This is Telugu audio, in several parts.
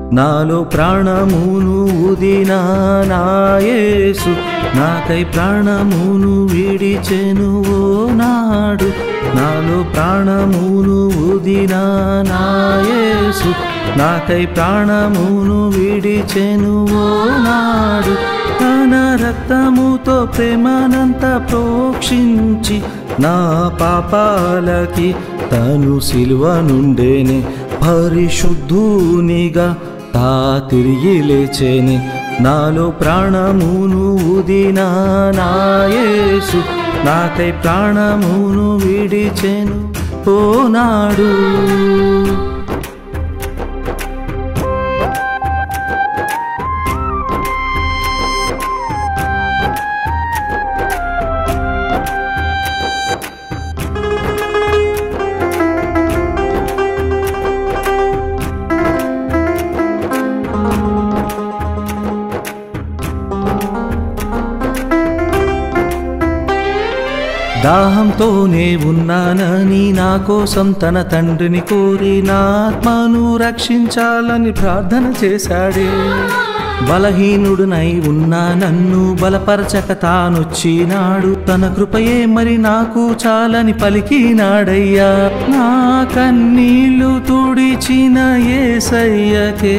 నాలో ప్రాణమును ఉదిన నాయేసు నాకై ప్రాణమును విడిచెను ఓ నాడు నాలో ప్రాణమును ఉదిన నాయేసు నాకై ప్రాణమును విడిచెను ఓ నాడు తన రక్తముతో ప్రేమనంత ప్రోక్షించి నా పాపాలకి తను సిలువ నుండేనే పరిశుద్ధునిగా తా తిరిగి లేచేనే నాలో ప్రాణమును ఉదిన నాయేసు నాకై ప్రాణమును విడిచెను ఓ నాడు దాహంతోనే ఉన్నానని నా కోసం తన తండ్రిని కోరి నా ఆత్మను రక్షించాలని ప్రార్థన చేశాడే బలహీనుడునై ఉన్నా నన్ను బలపరచక తానొచ్చినాడు తన కృపయే మరి నాకు చాలని పలికినాడయ్యా నా కన్నీళ్లు తుడిచిన ఏసయ్యకే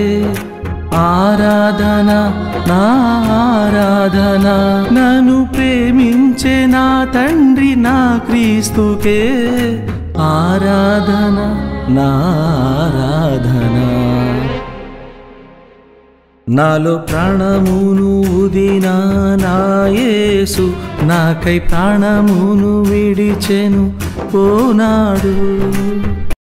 ఆరాధన నా ఆరాధన నన్ను ప్రేమించే నా తండ్రి నా క్రీస్తుకే ఆరాధన నా ఆరాధన నాలో ప్రాణమును ఉదిన నాయేసు నాకై ప్రాణమును విడిచెను ఓ నాడు